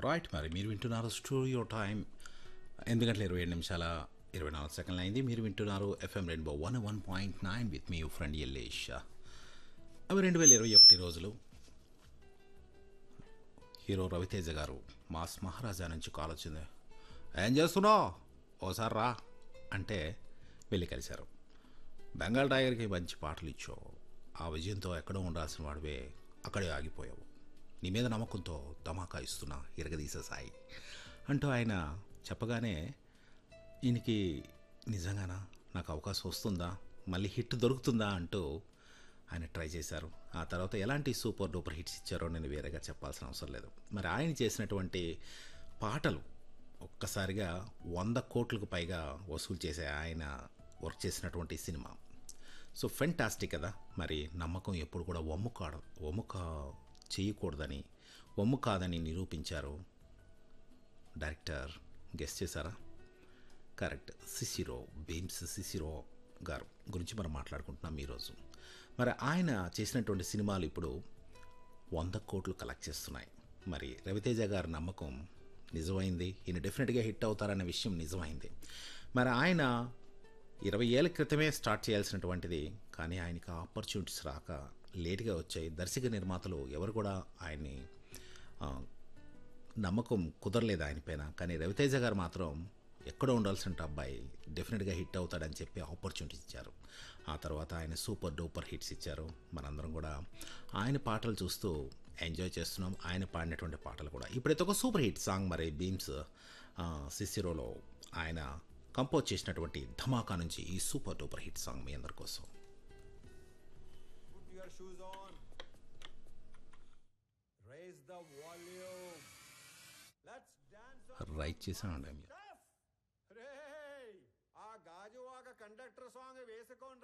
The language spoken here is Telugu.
రైట్ మరి మీరు వింటున్నారు స్టూడియో టైం ఎనిమిది గంటల ఇరవై ఏడు నిమిషాల ఇరవై నాలుగు సెకండ్లు అయింది మీరు వింటున్నారు FM rainbow one one point nine with మీ ఫ్రెండ్ ఎల్లేష్ అవి రెండు వేల ఇరవై ఒకటి రోజులు హీరో రవితేజ గారు మాస్ మహారాజా నుంచి కాల్ వచ్చింది ఏం చేస్తున్నావు ఓసారి రా అంటే వెళ్ళి కలిశారు బెంగాల్ టైగర్కి మంచి పాటలు ఇచ్చావు ఆ విజయంతో ఎక్కడో ఉండాల్సిన వాడివే అక్కడే ఆగిపోయావు నీ మీద నమ్మకంతో ధమాకా ఇస్తున్నా ఇరగదీసే సాయి అంటూ ఆయన చెప్పగానే ఈయనకి నిజంగానా నాకు అవకాశం వస్తుందా మళ్ళీ హిట్ దొరుకుతుందా అంటూ ఆయన ట్రై చేశారు ఆ తర్వాత ఎలాంటి సూపర్ డూపర్ హిట్స్ ఇచ్చారో నేను వేరేగా చెప్పాల్సిన అవసరం లేదు మరి ఆయన చేసినటువంటి పాటలు ఒక్కసారిగా వంద కోట్లకు పైగా వసూలు చేసే ఆయన వర్క్ చేసినటువంటి సినిమా సో ఫెంటాస్టిక్ కదా మరి నమ్మకం ఎప్పుడు కూడా వమ్ము కాడ వమ్ము కా చేయకూడదని వమ్ము కాదని నిరూపించారు డైరెక్టర్ గెస్ట్ చేశారా కరెక్ట్ సిసిరో బీమ్స్ సిసిరో గారు గురించి మనం మాట్లాడుకుంటున్నాం ఈరోజు మరి ఆయన చేసినటువంటి సినిమాలు ఇప్పుడు వంద కోట్లు కలెక్ట్ చేస్తున్నాయి మరి రవితేజ గారి నమ్మకం నిజమైంది ఈయన డెఫినెట్గా హిట్ అవుతారన్న విషయం నిజమైంది మరి ఆయన ఇరవై ఏళ్ళ క్రితమే స్టార్ట్ చేయాల్సినటువంటిది కానీ ఆయనకి ఆపర్చునిటీస్ రాక లేట్గా వచ్చాయి దర్శక నిర్మాతలు ఎవరు కూడా ఆయన్ని ఆ, నమ్మకం కుదరలేదు ఆయన పైన కానీ రవితేజ గారు మాత్రం ఎక్కడో ఉండాల్సిన అబ్బాయి డెఫినెట్గా హిట్ అవుతాడని చెప్పి ఆపర్చునిటీ ఇచ్చారు ఆ తర్వాత ఆయన సూపర్ డూపర్ హిట్స్ ఇచ్చారు మనందరం కూడా ఆయన పాటలు చూస్తూ ఎంజాయ్ చేస్తున్నాం ఆయన పాడినటువంటి పాటలు కూడా ఇప్పుడైతే ఒక సూపర్ హిట్ సాంగ్ మరి బీమ్స్ ఆ, సిసిరోలో ఆయన కంపోజ్ చేసినటువంటి ధమాకా నుంచి ఈ సూపర్ డూపర్ హిట్ సాంగ్ మీ అందరి కోసం Put your shoes on. Raise the volume. Let's dance on write చేశానండి మీరు Chef! రేయ్! ఆ గాజువాక కండక్టర్ సాంగ్ వేసుకోండి